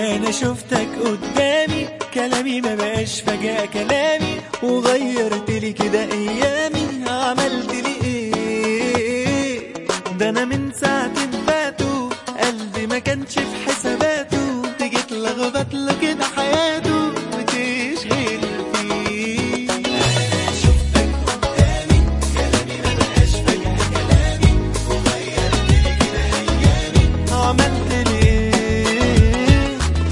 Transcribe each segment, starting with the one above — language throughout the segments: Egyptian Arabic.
انا شفتك قدامي كلامي ما بقاش فجأة كلامي وغيرت لي كده ايامي عملت لي ايه ده انا من ساعة فاتوا قلبي ما كانش في حساباته تيجي تلخبط له كده حياته وتشغل فيه انا شفتك قدامي كلامي ما بقاش فجأة كلامي وغيرت لي كده ايامي عملت لي ايه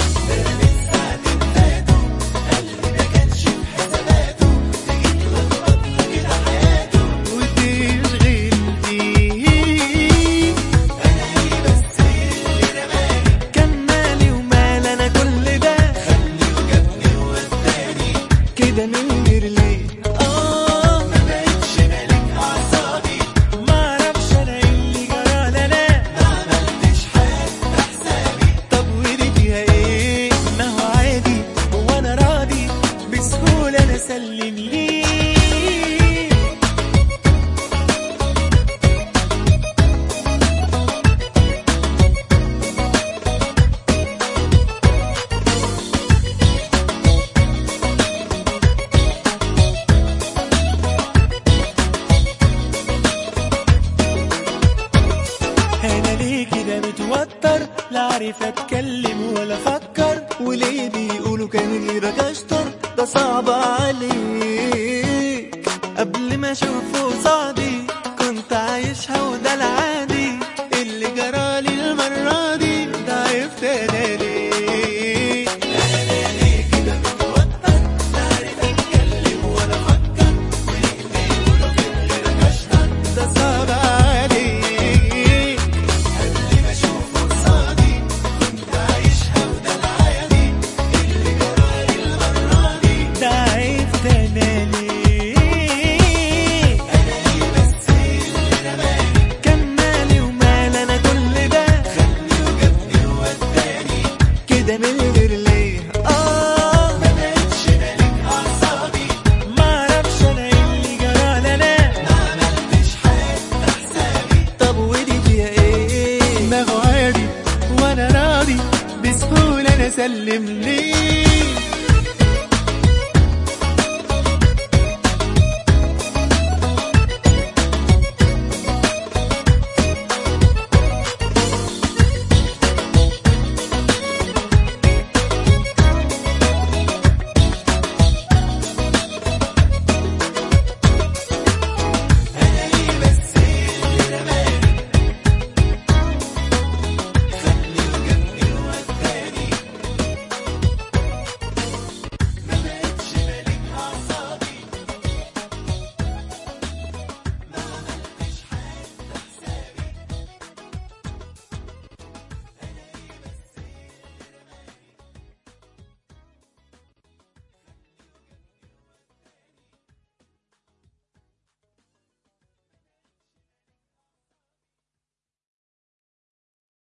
وتشغل فيه كان مالي ومال انا كل ده كده من غير ليه اه ما بقتش مالك اعصابي ما اعرفش انا ايه اللي جرى انا ما عملتش حاجه حسابي طب ودي فيها ايه ما هو عادي وانا راضي بسهوله انا اسلم ليه انا ليه كده متوتر لا عارف اتكلم ولا افكر وليه بيقولوا كان غيرك اشطر ده صعب عليك قبل ما اشوفه قصادي كنت عايشها وده العادي اللي جرالي المرة دي ضعفت انا ليه انا ليه كده متوتر لا عارف اتكلم ولا افكر وليه بيقولوا كان غيرك اشطر ده صعب عليك قبل ما اشوفه قصادي كنت عايشها وده العادي اللي جرالي المرة دي تعبت انا ليه انا ليه بس اللي رماني كان مالي ومال انا كل ده خدني وجابني ووداني كده من غير ليه اه ما بقتش مالك اعصابي ما اعرفش انا ايه اللي جرالي انا ما عملتش حاجه حسابي طب ودي فيها ايه ما هو عادي وانا راضي بسهوله انا اسلم ليه